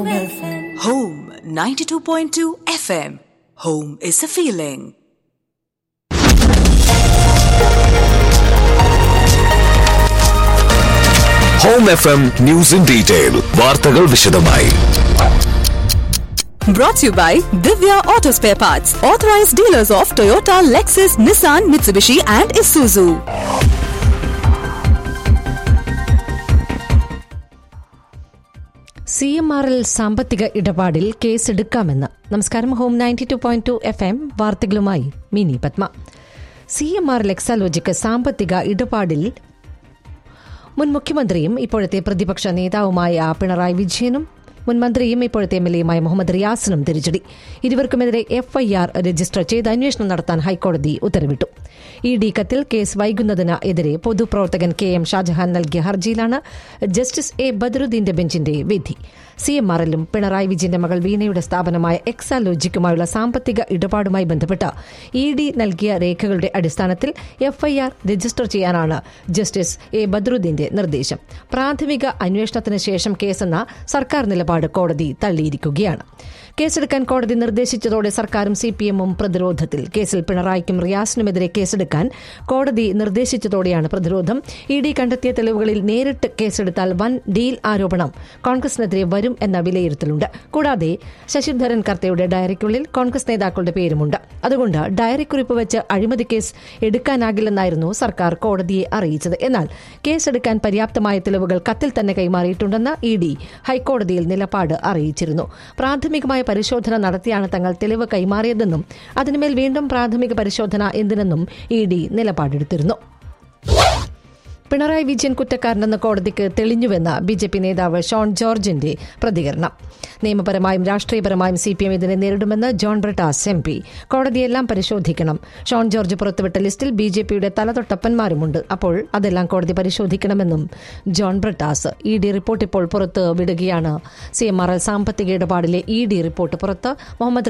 Home 92.2 FM. Home is a feeling. Home F M news in detail വാർത്തകൾ വിശദമായി Brought to you by Divya Auto Spare Parts, authorized dealers of Toyota, Lexus, Nissan, Mitsubishi, and Isuzu. C M R L സാമ്പത്തിക ഇടപാടിൽ കേസെടുക്കാമെന്ന് നമസ്കാരം Home ninety two point two F M വാർത്തകളുമായി Mini Padma C M R L Exalogic സാമ്പത്തിക ഇടപാടിൽ മുൻ മുഖ്യമന്ത്രിയും ഇപ്പോഴത്തെ പ്രതിപക്ഷ നേതാവുമായ പിണറായി വിജയനും മുൻ മന്ത്രിയും ഇപ്പോഴത്തെ എം എൽ എയുമായ മുഹമ്മദ് റിയാസിനും തിരിച്ചടി ഇരുവർക്കുമെതിരെ എഫ്ഐആർ രജിസ്റ്റർ ചെയ്ത് അന്വേഷണം നടത്താൻ ഹൈക്കോടതി ഉത്തരവിട്ടു ഇ ഡി കത്തിൽ കേസ് വൈകുന്നതിന് എതിരെ പൊതുപ്രവർത്തകൻ കെ എം ഷാജഹാൻ നൽകിയ ഹർജിയിലാണ് ജസ്റ്റിസ് എ ബദറുദ്ദീന്റെ ബെഞ്ചിന്റെ വിധി സി എം ആർ എല്ലും പിണറായി വിജയന്റെ മകൾ വീണയുടെ സ്ഥാപനമായ എക്സാലോജിക്കുമായുള്ള സാമ്പത്തിക ഇടപാടുമായി ബന്ധപ്പെട്ട് ഇ ഡി നൽകിയ രേഖകളുടെ അടിസ്ഥാനത്തിൽ എഫ്ഐആർ രജിസ്റ്റർ ചെയ്യാനാണ് ജസ്റ്റിസ് എ ബദറുദ്ദീന്റെ നിർദ്ദേശം പ്രാഥമിക അന്വേഷണത്തിന് ശേഷം കേസെന്ന സർക്കാർ നിലപാട് കോടതി തള്ളിയിരിക്കുകയാണ് കേസെടുക്കാൻ കോടതി നിർദ്ദേശിച്ചതോടെ സർക്കാരും സി പി എമ്മും പ്രതിരോധത്തിൽ കേസിൽ പിണറായിക്കും റിയാസിനുമെതിരെ കേസെടുക്കാൻ കോടതി നിർദ്ദേശിച്ചതോടെയാണ് പ്രതിരോധം ഇ ഡി കണ്ടെത്തിയ തെളിവുകളിൽ നേരിട്ട് കേസെടുത്താൽ വൻ ഡീൽ ആരോപണം കോൺഗ്രസിനെതിരെ വരും എന്ന വിലയിരുത്തലുണ്ട് കൂടാതെ ശശിധരൻ കർത്തയുടെ ഡയറിക്കുള്ളിൽ കോൺഗ്രസ് നേതാക്കളുടെ പേരുമുണ്ട് അതുകൊണ്ട് ഡയറി കുറിപ്പ് വെച്ച് അഴിമതി കേസ് എടുക്കാനാകില്ലെന്നായിരുന്നു സർക്കാർ കോടതിയെ അറിയിച്ചത് എന്നാൽ കേസെടുക്കാൻ പര്യാപ്തമായ തെളിവുകൾ കത്തിൽ തന്നെ കൈമാറിയിട്ടുണ്ടെന്ന് ഇ ഡി ഹൈക്കോടതിയിൽ നിലപാട് അറിയിച്ചിരുന്നു പ്രാഥമികമായ പരിശോധന നടത്തിയാണ് തങ്ങൾ തെളിവ് കൈമാറിയതെന്നും അതിനുമേൽ വീണ്ടും പ്രാഥമിക പരിശോധന എന്തിനെന്നും ഇ ഡി നിലപാടെടുത്തിരുന്നു പിണറായി വിജയൻ കുറ്റക്കാരനെന്ന് കോടതിക്ക് തെളിഞ്ഞുവെന്ന് ബി ജെ പി നേതാവ് ഷോൺ ജോർജിന്റെ പ്രതികരണം നിയമപരമായും രാഷ്ട്രീയപരമായും സി പി എം ഇതിനെ നേരിടുമെന്ന് ജോൺ ബ്രിട്ടാസ് എം പി കോടതിയെല്ലാം പരിശോധിക്കണം ഷോൺ ജോർജ് പുറത്തുവിട്ട ലിസ്റ്റിൽ ബി ജെ പിയുടെ തലതൊട്ടപ്പന്മാരുമുണ്ട് അപ്പോൾ അതെല്ലാം കോടതി പരിശോധിക്കണമെന്നും John Brittas E D report ഇപ്പോൾ പുറത്ത് വിടുകയാണ് സി എം ആർ എൽ സാമ്പത്തിക ഇടപാടിലെ ഇ ഡി റിപ്പോർട്ട് പുറത്ത് മുഹമ്മദ്